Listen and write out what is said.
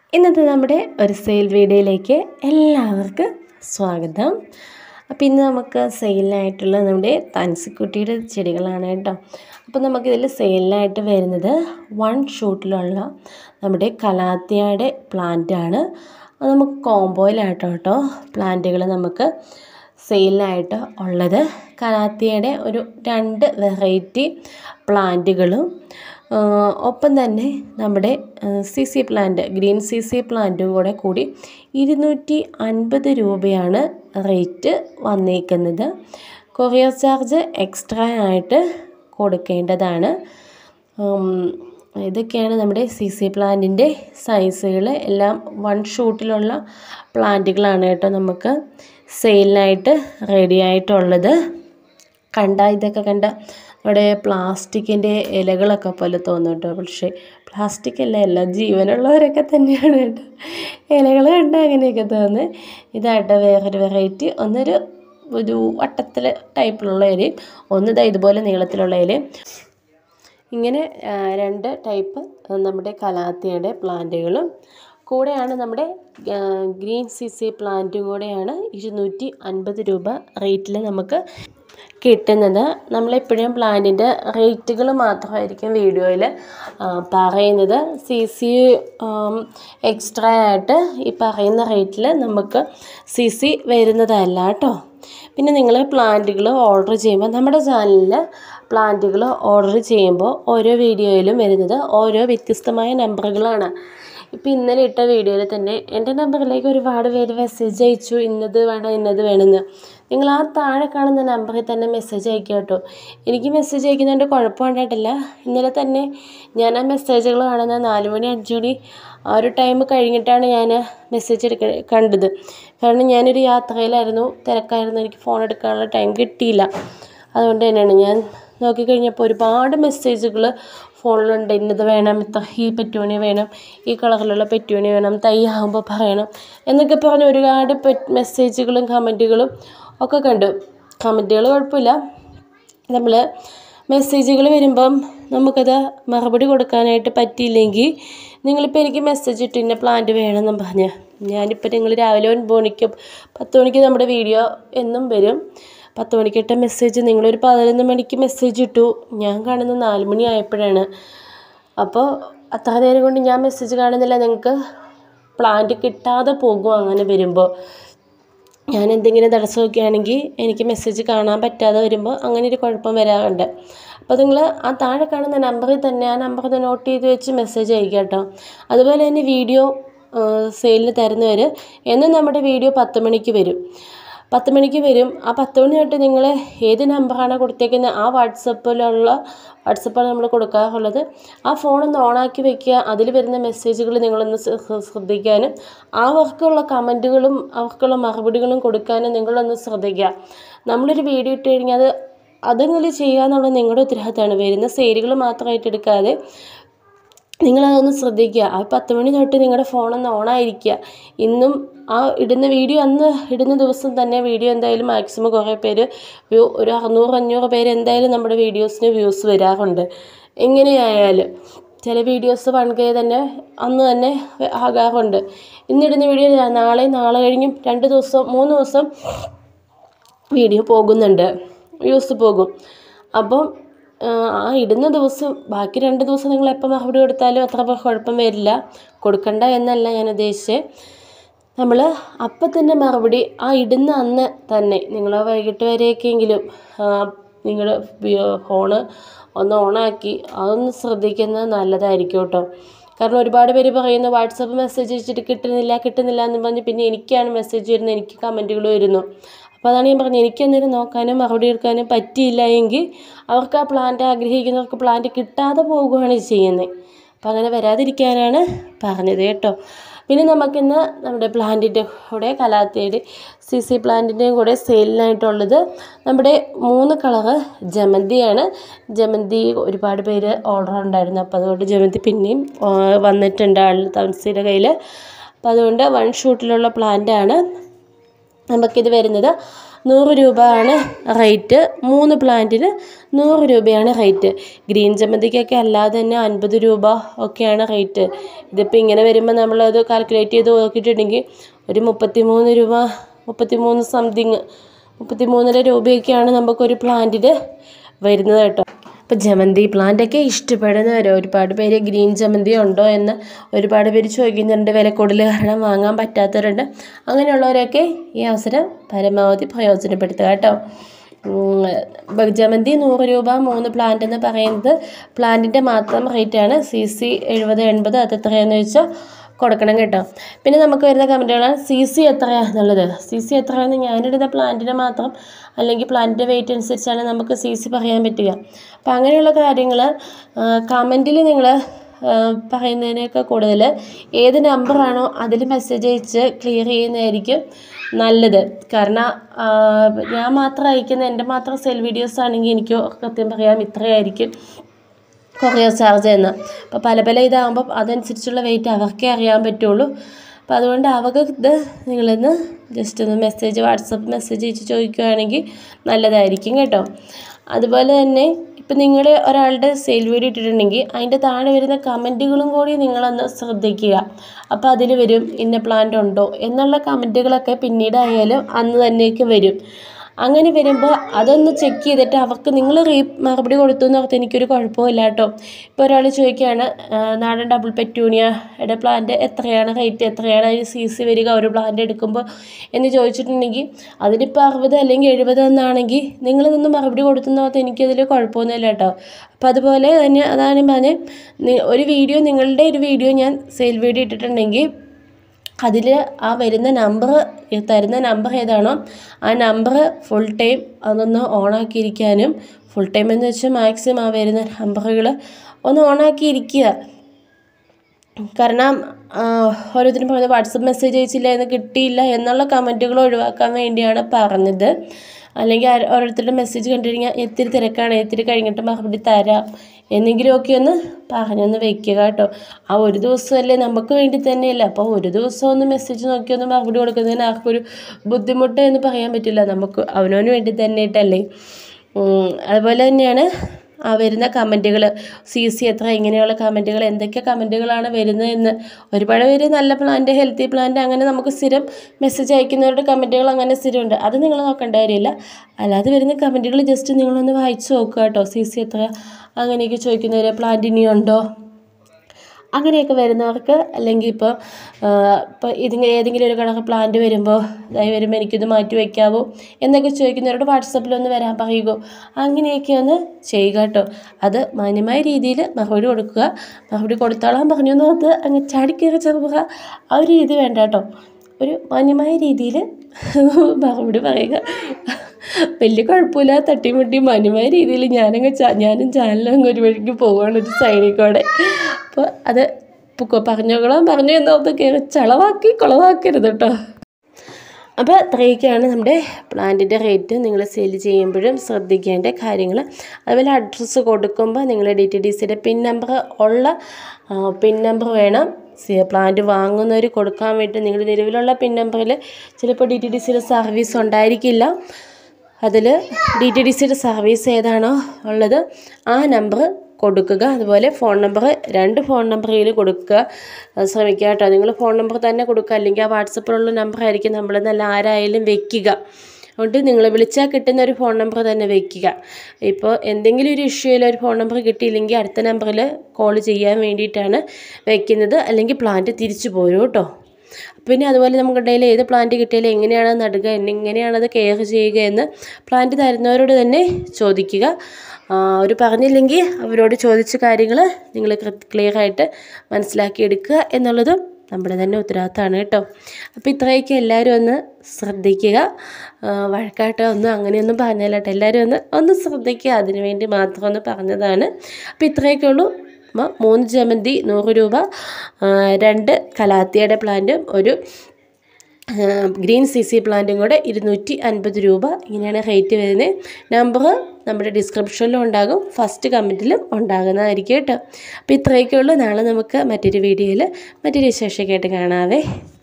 ഇന്നത്തെ നമ്മുടെ ഒരു സെയിൽ വീഡിയോയിലേക്ക് എല്ലാവർക്കും സ്വാഗതം അപ്പോൾ ഇന്ന് നമുക്ക് സെയിലിനായിട്ടുള്ള നമ്മുടെ തൻസിക്കുട്ടിയുടെ ചെടികളാണ് കേട്ടോ അപ്പോൾ നമുക്കിതിൽ സെയിലിനായിട്ട് വരുന്നത് വൺ ഷൂട്ടിലുള്ള നമ്മുടെ കലാത്തിയയുടെ പ്ലാന്റാണ് അത് നമുക്ക് കോംബോയിലായിട്ടോ കേട്ടോ പ്ലാന്റുകൾ നമുക്ക് സെയിലിനായിട്ട് ഉള്ളത് കലാത്തിയയുടെ ഒരു രണ്ട് വെറൈറ്റി പ്ലാന്റുകളും ഒപ്പം തന്നെ നമ്മുടെ C C plant green C C പ്ലാന്റും കൂടെ കൂടി ഇരുന്നൂറ്റി അൻപത് രൂപയാണ് റേറ്റ് വന്നേക്കുന്നത് കൊറിയർ ചാർജ് എക്സ്ട്രാ ആയിട്ട് കൊടുക്കേണ്ടതാണ് ഇതൊക്കെയാണ് നമ്മുടെ സി സി പ്ലാന്റിൻ്റെ സൈസുകൾ എല്ലാം വൺ ഷൂട്ടിലുള്ള പ്ലാന്റുകളാണ് കേട്ടോ നമുക്ക് സെയിലിനായിട്ട് റെഡി ആയിട്ടുള്ളത് കണ്ട ഇതൊക്കെ കണ്ട നമ്മുടെ പ്ലാസ്റ്റിക്കിൻ്റെ ഇലകളൊക്കെ പോലെ തോന്നും കേട്ടോ പക്ഷേ പ്ലാസ്റ്റിക് അല്ല എല്ലാം ജീവനുള്ളവരൊക്കെ തന്നെയാണ് കേട്ടോ ഇലകൾ കണ്ട അങ്ങനെയൊക്കെ തോന്നുന്നത് ഇതായിട്ട് വേറൊരു വെറൈറ്റി ഒന്നൊരു ഒരു വട്ടത്തിൽ ടൈപ്പിലുള്ള ഇലയും ഒന്ന് ഇതാ ഇതുപോലെ നീളത്തിലുള്ള ഇലയും ഇങ്ങനെ രണ്ട് ടൈപ്പ് നമ്മുടെ കലാത്തിയുടെ പ്ലാന്റുകളും കൂടെയാണ് നമ്മുടെ ഗ്രീൻ സി സി പ്ലാന്റും കൂടെയാണ് ഇരുന്നൂറ്റി അൻപത് രൂപ റേറ്റിൽ നമുക്ക് കിട്ടുന്നത് നമ്മളെപ്പോഴും പ്ലാന്റിൻ്റെ റേറ്റുകൾ മാത്രമായിരിക്കും വീഡിയോയിൽ പറയുന്നത് സി സി എക്സ്ട്രാ ആയിട്ട് ഈ പറയുന്ന റേറ്റിൽ നമുക്ക് സി സി വരുന്നതല്ല കേട്ടോ പിന്നെ നിങ്ങൾ പ്ലാന്റുകൾ ഓർഡർ ചെയ്യുമ്പോൾ നമ്മുടെ ചാനലിൽ പ്ലാന്റുകൾ ഓർഡർ ചെയ്യുമ്പോൾ ഓരോ വീഡിയോയിലും വരുന്നത് ഓരോ വ്യത്യസ്തമായ നമ്പറുകളാണ് ഇപ്പോൾ ഇന്നലെ ഇട്ട വീഡിയോയിൽ തന്നെ എൻ്റെ നമ്പറിലേക്ക് ഒരുപാട് പേര് മെസ്സേജ് അയച്ചു ഇന്നത് വേണം ഇന്നത് വേണമെന്ന് നിങ്ങൾ ആ താഴെ കാണുന്ന നമ്പറിൽ തന്നെ മെസ്സേജ് അയക്കുക കേട്ടോ എനിക്ക് മെസ്സേജ് അയക്കുന്നതിൻ്റെ കുഴപ്പമുണ്ടായിട്ടില്ല ഇന്നലെ തന്നെ ഞാൻ ആ മെസ്സേജുകൾ കാണുന്ന നാല് മണി അഞ്ച് മണി ആ ഒരു ടൈം കഴിഞ്ഞിട്ടാണ് ഞാൻ മെസ്സേജ് എടുക്ക കണ്ടത് കാരണം ഞാനൊരു യാത്രയിലായിരുന്നു തിരക്കായിരുന്നു എനിക്ക് ഫോൺ എടുക്കാനുള്ള ടൈം കിട്ടിയില്ല അതുകൊണ്ട് തന്നെയാണ് ഞാൻ നോക്കിക്കഴിഞ്ഞപ്പോൾ ഒരുപാട് മെസ്സേജുകൾ ഫോണിലുണ്ട് ഇന്നത് വേണം ഇത്ര ഈ പെറ്റൂണി വേണം ഈ കളറിലുള്ള പെറ്റൂണി വേണം തൈ ആകുമ്പോൾ പറയണം എന്നൊക്കെ പറഞ്ഞ് ഒരുപാട് മെസ്സേജുകളും കമൻറ്റുകളും ഒക്കെ കണ്ടു കമൻറ്റുകൾ കുഴപ്പമില്ല നമ്മൾ മെസ്സേജുകൾ വരുമ്പം നമുക്കത് മറുപടി കൊടുക്കാനായിട്ട് പറ്റിയില്ലെങ്കിൽ നിങ്ങളിപ്പോൾ എനിക്ക് മെസ്സേജ് ഇട്ട് ഇന്ന പ്ലാന്റ് വേണമെന്നും പറഞ്ഞ് ഞാനിപ്പോൾ നിങ്ങൾ രാവിലെ ഒൻപത് മണിക്ക് പത്ത് മണിക്ക് നമ്മുടെ വീഡിയോ എന്നും വരും പത്ത് മണിക്കിട്ട മെസ്സേജ് നിങ്ങളൊരു പതിനൊന്ന് മണിക്ക് മെസ്സേജ് ഇട്ടു ഞാൻ കാണുന്നത് നാല് മണി ആയപ്പോഴാണ് അപ്പോൾ അത്ര നേരം കൊണ്ട് ഞാൻ മെസ്സേജ് കാണുന്നില്ല നിങ്ങൾക്ക് പ്ലാന്റ് കിട്ടാതെ പോകും അങ്ങനെ വരുമ്പോൾ ഞാൻ എന്തെങ്കിലും തടസ്സമൊക്കെ ആണെങ്കിൽ എനിക്ക് മെസ്സേജ് കാണാൻ പറ്റാതെ വരുമ്പോൾ അങ്ങനെ ഒരു കുഴപ്പം വരാറുണ്ട് അപ്പോൾ നിങ്ങൾ ആ താഴെ കാണുന്ന നമ്പറിൽ തന്നെ ആ നമ്പർ നോട്ട് ചെയ്ത് വെച്ച് മെസ്സേജ് അയക്കുക കേട്ടോ അതുപോലെ തന്നെ വീഡിയോ സെയിലിന് തരുന്നവർ എന്നും നമ്മുടെ വീഡിയോ പത്ത് മണിക്ക് വരും പത്ത് മണിക്ക് വരും ആ പത്ത് മണി തൊട്ട് നിങ്ങൾ ഏത് നമ്പറാണ് കൊടുത്തേക്കുന്നത് ആ വാട്സപ്പിലുള്ള വാട്സപ്പാണ് നമ്മൾ കൊടുക്കാറുള്ളത് ആ ഫോണൊന്ന് ഓണാക്കി വെക്കുക അതിൽ വരുന്ന മെസ്സേജുകൾ നിങ്ങളൊന്ന് ശ്രദ്ധിക്കാനും അവർക്കുള്ള കമൻറ്റുകളും അവർക്കുള്ള മറുപടികളും കൊടുക്കാനും നിങ്ങളൊന്ന് ശ്രദ്ധിക്കുക നമ്മളൊരു വീഡിയോ ഇട്ട് കഴിഞ്ഞാൽ അത് അതുങ്ങൾ ചെയ്യുക എന്നുള്ളത് നിങ്ങളുടെ ഉത്തരവാദിത്തമാണ് വരുന്ന സെയിലുകൾ മാത്രമായിട്ട് എടുക്കാതെ നിങ്ങളതൊന്ന് ശ്രദ്ധിക്കുക ആ പത്ത് മണി തൊട്ട് നിങ്ങളുടെ ഫോണൊന്ന് ഓണായിരിക്കുക ഇന്നും ആ ഇടുന്ന വീഡിയോ അന്ന് ഇടുന്ന ദിവസം തന്നെ വീഡിയോ എന്തായാലും മാക്സിമം കുറേ പേര് വ്യൂ ഒരു അറുന്നൂറ് അഞ്ഞൂറ് പേര് എന്തായാലും നമ്മുടെ വീഡിയോസിന് വ്യൂസ് വരാറുണ്ട് എങ്ങനെയായാലും ചില വീഡിയോസ് വൺ കെ തന്നെ അന്ന് തന്നെ ആകാറുണ്ട് ഇന്നിടുന്ന വീഡിയോ നാളെ നാളെ കഴിഞ്ഞും രണ്ട് ദിവസം മൂന്ന് ദിവസം വീഡിയോ പോകുന്നുണ്ട് വ്യൂസ് പോകും അപ്പം ആ ഇടുന്ന ദിവസം ബാക്കി രണ്ട് ദിവസം നിങ്ങൾ എപ്പോൾ മറുപടി കൊടുത്താലും അത്ര കുഴപ്പം വരില്ല കൊടുക്കണ്ട എന്നല്ല ഞാൻ ഉദ്ദേശിച്ചത് നമ്മൾ അപ്പം തന്നെ മറുപടി ആ ഇടുന്ന അന്ന് തന്നെ നിങ്ങൾ വൈകിട്ട് വരെയൊക്കെയെങ്കിലും നിങ്ങൾ ഫോണ് ഒന്ന് ഓണാക്കി അതൊന്ന് ശ്രദ്ധിക്കുന്നത് നല്ലതായിരിക്കും കേട്ടോ കാരണം ഒരുപാട് പേര് പറയുന്നു വാട്സപ്പ് മെസ്സേജ് അയച്ചിട്ട് കിട്ടുന്നില്ല കിട്ടുന്നില്ല എന്ന് പറഞ്ഞ് പിന്നെ എനിക്കാണ് മെസ്സേജ് വരുന്നത് എനിക്ക് കമൻറ്റുകൾ വരുന്നു അപ്പോൾ അതാണ് ഞാൻ പറഞ്ഞത് എനിക്ക് എന്തെങ്കിലും നോക്കാനും മറുപടി എടുക്കാനും പറ്റിയില്ല എങ്കിൽ അവർക്ക് ആ പ്ലാന്റ് ആഗ്രഹിക്കുന്നവർക്ക് പ്ലാന്റ് കിട്ടാതെ പോകുകയാണ് ചെയ്യുന്നത് അപ്പോൾ അങ്ങനെ വരാതിരിക്കാനാണ് പറഞ്ഞത് കേട്ടോ പിന്നെ നമുക്കിന്ന് നമ്മുടെ പ്ലാന്റിൻ്റെ കൂടെ കലാത്തിയുടെ സി സി പ്ലാന്റിൻ്റെയും കൂടെ സെയിലിനായിട്ടുള്ളത് നമ്മുടെ മൂന്ന് കളറ് ജമന്തിയാണ് ജമന്തി ഒരുപാട് പേര് ഓർഡർ ഉണ്ടായിരുന്നു അപ്പോൾ അതുകൊണ്ട് ജമന്തി പിന്നെയും വന്നിട്ടുണ്ട് ആൾ തൻസിയുടെ കയ്യിൽ അപ്പോൾ അതുകൊണ്ട് വൺ ഷൂട്ടിലുള്ള പ്ലാന്റാണ് നമുക്കിത് വരുന്നത് നൂറ് രൂപ ആണ് റേറ്റ് മൂന്ന് പ്ലാന്റിന് നൂറ് രൂപയാണ് റേറ്റ് ഗ്രീൻ ജമന്തിക്കൊക്കെ അല്ലാതെ തന്നെ അൻപത് രൂപ ഒക്കെയാണ് റേറ്റ് ഇതിപ്പോൾ ഇങ്ങനെ വരുമ്പോൾ നമ്മളത് കാൽക്കുലേറ്റ് ചെയ്ത് നോക്കിയിട്ടുണ്ടെങ്കിൽ ഒരു മുപ്പത്തി മൂന്ന് രൂപ മുപ്പത്തി മൂന്ന് സംതിങ് മുപ്പത്തി മൂന്നര രൂപയൊക്കെയാണ് നമുക്കൊരു പ്ലാന്റിന് വരുന്നത് കേട്ടോ അപ്പോൾ ജമന്തി പ്ലാന്റൊക്കെ ഇഷ്ടപ്പെടുന്നവർ ഒരുപാട് പേര് ഗ്രീൻ ജമന്തി ഉണ്ടോ എന്ന് ഒരുപാട് പേര് ചോദിക്കുന്നുണ്ട് വില കൂടുതൽ കാരണം വാങ്ങാൻ പറ്റാത്തവരുണ്ട് അങ്ങനെയുള്ളവരൊക്കെ ഈ അവസരം പരമാവധി പ്രയോജനപ്പെടുത്തുക കേട്ടോ ഉം, ജമന്തി നൂറ് രൂപ മൂന്ന് പ്ലാന്റ് എന്ന് പറയുന്നത് പ്ലാന്റിൻ്റെ മാത്രം റേറ്റാണ് സി സി എഴുപത് എൺപത് അത് എത്രയാണെന്ന് വെച്ചാൽ കൊടുക്കണം കേട്ടോ പിന്നെ നമുക്ക് വരുന്ന കമൻറ്റുകളാണ് സി സി എത്രയാണെന്നുള്ളത് സി സി എത്രയാണെന്ന് ഞാനിടുന്ന പ്ലാന്റിന് മാത്രം അല്ലെങ്കിൽ പ്ലാന്റിൻ്റെ വെയിറ്റ് അനുസരിച്ചാണ് നമുക്ക് സി സി പറയാൻ പറ്റുക അപ്പോൾ അങ്ങനെയുള്ള കാര്യങ്ങൾ കമൻറ്റിൽ നിങ്ങൾ പറയുന്നതിനേക്കാൾ കൂടുതൽ ഏത് നമ്പറാണോ അതിൽ മെസ്സേജ് അയച്ച് ക്ലിയർ ചെയ്യുന്നതായിരിക്കും നല്ലത് കാരണം ആ, ഞാൻ മാത്രം അയക്കുന്ന എൻ്റെ മാത്രം സെൽ വീഡിയോസ് ആണെങ്കിൽ എനിക്ക് സത്യം പറയാം ഇത്രയായിരിക്കും കൊറിയർ ചാർജ് എന്ന് അപ്പോൾ പല പല ഇതാകുമ്പോൾ അതനുസരിച്ചുള്ള വെയിറ്റ് അവർക്കേ അറിയാൻ പറ്റുള്ളൂ അപ്പോൾ അതുകൊണ്ട് അവർക്ക് ഇത് നിങ്ങളൊന്ന് ജസ്റ്റ് ഒന്ന് മെസ്സേജ് വാട്സപ്പ് മെസ്സേജ് അയച്ച് ചോദിക്കുകയാണെങ്കിൽ നല്ലതായിരിക്കും കേട്ടോ അതുപോലെ തന്നെ ഇപ്പം നിങ്ങൾ ഒരാളുടെ സെയിൽ വീഡിയോ ഇട്ടിട്ടുണ്ടെങ്കിൽ അതിൻ്റെ താഴെ വരുന്ന കമൻറ്റുകളും കൂടി നിങ്ങളൊന്ന് ശ്രദ്ധിക്കുക അപ്പോൾ അതിൽ വരും ഇന്ന പ്ലാന്റ് ഉണ്ടോ എന്നുള്ള കമൻറ്റുകളൊക്കെ പിന്നീടായാലും അന്ന് തന്നെയൊക്കെ വരും അങ്ങനെ വരുമ്പോൾ അതൊന്ന് ചെക്ക് ചെയ്തിട്ട് അവർക്ക് നിങ്ങൾ റീ മറുപടി കൊടുത്തു എന്ന് ഓർത്ത് എനിക്കൊരു കുഴപ്പമില്ല കേട്ടോ ഇപ്പോൾ ഒരാൾ ചോദിക്കുകയാണ് ആ, നാടൻ ഡബിൾ പെറ്റൂണിയയുടെ പ്ലാന്റ് എത്രയാണ് റേറ്റ് എത്രയാണ് അതിന് സി സി വരിക ഒരു പ്ലാന്റ് എടുക്കുമ്പോൾ എന്ന് ചോദിച്ചിട്ടുണ്ടെങ്കിൽ അതിനിപ്പോൾ അറുപത് അല്ലെങ്കിൽ എഴുപത് എന്നാണെങ്കിൽ നിങ്ങൾ നിന്ന് മറുപടി കൊടുത്തു എന്ന് ഓർത്ത് എനിക്കതിൽ കുഴപ്പമൊന്നുമില്ല കേട്ടോ അപ്പോൾ അതുപോലെ തന്നെ അതാണ് ഞാൻ ഒരു വീഡിയോ നിങ്ങളുടെ ഒരു വീഡിയോ ഞാൻ സെയിൽ വീഡിയോ ഇട്ടിട്ടുണ്ടെങ്കിൽ അതിൽ ആ വരുന്ന നമ്പർ തരുന്ന നമ്പർ ഏതാണോ ആ നമ്പർ ഫുൾ ടൈം അതൊന്ന് ഓണാക്കിയിരിക്കാനും ഫുൾ ടൈം എന്ന് വെച്ചാൽ മാക്സിമം ആ വരുന്ന നമ്പറുകൾ ഒന്ന് ഓണാക്കിയിരിക്കുക കാരണം ആ, ഓരോരുത്തരും പറയുന്നത് വാട്സപ്പ് മെസ്സേജ് അയച്ചില്ല എന്ന് കിട്ടിയില്ല എന്നുള്ള കമൻറ്റുകൾ ഒഴിവാക്കാൻ വേണ്ടിയാണ് പറഞ്ഞത് അല്ലെങ്കിൽ ആര് ഓരോരുത്തരുടെ മെസ്സേജ് കണ്ടുകഴിഞ്ഞാൽ ഇത്തിരി തിരക്കാണ് ഇത്തിരി കഴിഞ്ഞിട്ട് മറുപടി തരാം എന്നെങ്കിലുമൊക്കെ ഒന്ന് പറഞ്ഞൊന്ന് വെക്കുക കേട്ടോ ആ ഒരു ദിവസമല്ലേ നമുക്ക് വേണ്ടി തന്നെയല്ല അപ്പോൾ ഒരു ദിവസം ഒന്ന് മെസ്സേജ് നോക്കി ഒന്ന് മറുപടി കൊടുക്കുന്നതിന് ആർക്കൊരു ബുദ്ധിമുട്ട് എന്ന് പറയാൻ പറ്റില്ല നമുക്ക് അവനവന് വേണ്ടി തന്നെ ഇട്ടല്ലേ ഉം, അതുപോലെ തന്നെയാണ് ആ വരുന്ന കമൻറ്റുകൾ സി സി എത്ര ഇങ്ങനെയുള്ള കമൻറ്റുകൾ എന്തൊക്കെ കമൻറ്റുകളാണ് വരുന്നതെന്ന് ഒരുപാട് പേര് നല്ല പ്ലാന്റ് ഹെൽത്തി പ്ലാന്റ് അങ്ങനെ നമുക്ക് സ്ഥിരം മെസ്സേജ് അയക്കുന്നവരുടെ കമൻറ്റുകൾ അങ്ങനെ സ്ഥിരമുണ്ട് അത് നിങ്ങൾ നോക്കേണ്ട കാര്യമില്ല അല്ലാതെ വരുന്ന കമൻറ്റുകൾ ജസ്റ്റ് നിങ്ങളൊന്ന് വായിച്ച് നോക്കുക കേട്ടോ സി സി എത്ര അങ്ങനെയൊക്കെ ചോദിക്കുന്നവർ പ്ലാന്റ് ഇനിയുണ്ടോ അങ്ങനെയൊക്കെ വരുന്നവർക്ക് അല്ലെങ്കിൽ ഇപ്പോൾ ഇപ്പോൾ ഇതിങ്ങനെ ഏതെങ്കിലും ഒരു കളർ പ്ലാന്റ് വരുമ്പോൾ ഇതായി വരുമ്പോൾ എനിക്കിത് മാറ്റി വയ്ക്കാവോ എന്നൊക്കെ ചോദിക്കുന്നവരോട് വാട്സപ്പിലൊന്ന് വരാൻ പറയുകയോ അങ്ങനെയൊക്കെ ഒന്ന് ചെയ്യുക കേട്ടോ അത് മാന്യമായ രീതിയിൽ മറുപടി കൊടുക്കുക മറുപടി കൊടുത്തോളാൻ പറഞ്ഞു എന്നത് അങ്ങ് ചാടിക്കയറി ചെറുപ്പുക ആ ഒരു രീതി വേണ്ട കേട്ടോ ഒരു മാന്യമായ രീതിയിൽ മറുപടി പറയുക വലിയ കുഴപ്പമില്ല തട്ടിമുട്ടി മാന്യമായ രീതിയിൽ ഞാനങ്ങ് ചാ ഞാനും ചാനലും അങ്ങ് ഒരു വഴിക്ക് പോവുകയാണ് ഒരു സൈഡിൽ കൂടെ അപ്പോൾ അത് പൊക്കോ പറഞ്ഞോളാം പറഞ്ഞു എന്നോർത്ത് കയറി ചളവാക്കി കുളവാക്കരുത് കേട്ടോ അപ്പോൾ അത്രയൊക്കെയാണ് നമ്മുടെ പ്ലാന്റിൻ്റെ റേറ്റ് നിങ്ങൾ സെയിൽ ചെയ്യുമ്പോഴും ശ്രദ്ധിക്കേണ്ട കാര്യങ്ങൾ അതുപോലെ അഡ്രസ്സ് കൊടുക്കുമ്പോൾ നിങ്ങൾ ഡി ടി ഡി സിയുടെ പിൻ നമ്പർ ഉള്ള പിൻ നമ്പർ വേണം സി- പ്ലാന്റ് വാങ്ങുന്നവർ കൊടുക്കാൻ വേണ്ടി നിങ്ങൾ നിലവിലുള്ള പിൻ നമ്പറിൽ ചിലപ്പോൾ ഡി ടി ഡി സിയുടെ സർവീസ് ഉണ്ടായിരിക്കില്ല അതിൽ ഡി ടി ഡി സിയുടെ സർവീസ് ഏതാണോ ഉള്ളത് ആ നമ്പർ കൊടുക്കുക അതുപോലെ ഫോൺ നമ്പർ രണ്ട് ഫോൺ നമ്പറിൽ കൊടുക്കുക അത് ശ്രമിക്കുക കേട്ടോ നിങ്ങൾ ഫോൺ നമ്പർ തന്നെ കൊടുക്കുക അല്ലെങ്കിൽ ആ വാട്സപ്പിലുള്ള നമ്പർ ആയിരിക്കും നമ്മൾ നല്ല ആരായാലും വെക്കുക അതുകൊണ്ട് നിങ്ങൾ വിളിച്ചാൽ കിട്ടുന്ന ഒരു ഫോൺ നമ്പർ തന്നെ വെക്കുക ഇപ്പോൾ എന്തെങ്കിലും ഒരു ഇഷ്യൂയിൽ ഒരു ഫോൺ നമ്പർ കിട്ടിയില്ലെങ്കിൽ അടുത്ത നമ്പറിൽ കോൾ ചെയ്യാൻ വേണ്ടിയിട്ടാണ് വെക്കുന്നത് അല്ലെങ്കിൽ പ്ലാന്റ് തിരിച്ചു പോരും കേട്ടോ പിന്നെ അതുപോലെ നമുക്ക് ഇടയിൽ ഏത് പ്ലാന്റ് കിട്ടിയാലും എങ്ങനെയാണ് നടുക എങ്ങനെയാണത് കെയർ ചെയ്യുക എന്ന് പ്ലാന്റ് തരുന്നവരോട് തന്നെ ചോദിക്കുക ആ, അവർ പറഞ്ഞില്ലെങ്കിൽ അവരോട് ചോദിച്ച കാര്യങ്ങൾ നിങ്ങൾ ക്ലിയർ ആയിട്ട് മനസ്സിലാക്കിയെടുക്കുക എന്നുള്ളതും നമ്മുടെ തന്നെ ഉത്തരവാദിത്തമാണ് കേട്ടോ അപ്പോൾ ഇത്രയൊക്കെ എല്ലാവരും ഒന്ന് ശ്രദ്ധിക്കുക ആ, വഴക്കാട്ടോ ഒന്നും അങ്ങനെയൊന്നും പറഞ്ഞല്ല കേട്ടോ എല്ലാവരും ഒന്ന് ഒന്ന് ശ്രദ്ധിക്കുക അതിന് വേണ്ടി മാത്രം ഒന്ന് പറഞ്ഞതാണ് അപ്പോൾ ഇത്രയൊക്കെ ഉള്ളൂ അപ്പോൾ മൂന്ന് ജമന്തി നൂറ് രൂപ ആ, രണ്ട് കലാത്തിയുടെ പ്ലാന്റും ഒരു ആ, ഗ്രീൻ സി സി പ്ലാന്റും കൂടെ ഇരുന്നൂറ്റി അൻപത് രൂപ ഇങ്ങനെയാണ് റേറ്റ് വരുന്നത് നമ്പർ നമ്മുടെ ഡിസ്ക്രിപ്ഷനിലും ഉണ്ടാകും ഫസ്റ്റ് കമൻറ്റിലും ഉണ്ടാകുന്നതായിരിക്കും കേട്ടോ അപ്പോൾ ഇത്രയൊക്കെ ഉള്ളൂ നാളെ നമുക്ക് മറ്റൊരു വീഡിയോയിൽ മറ്റൊരു വിശേഷമൊക്കെ ആയിട്ട് കാണാവേ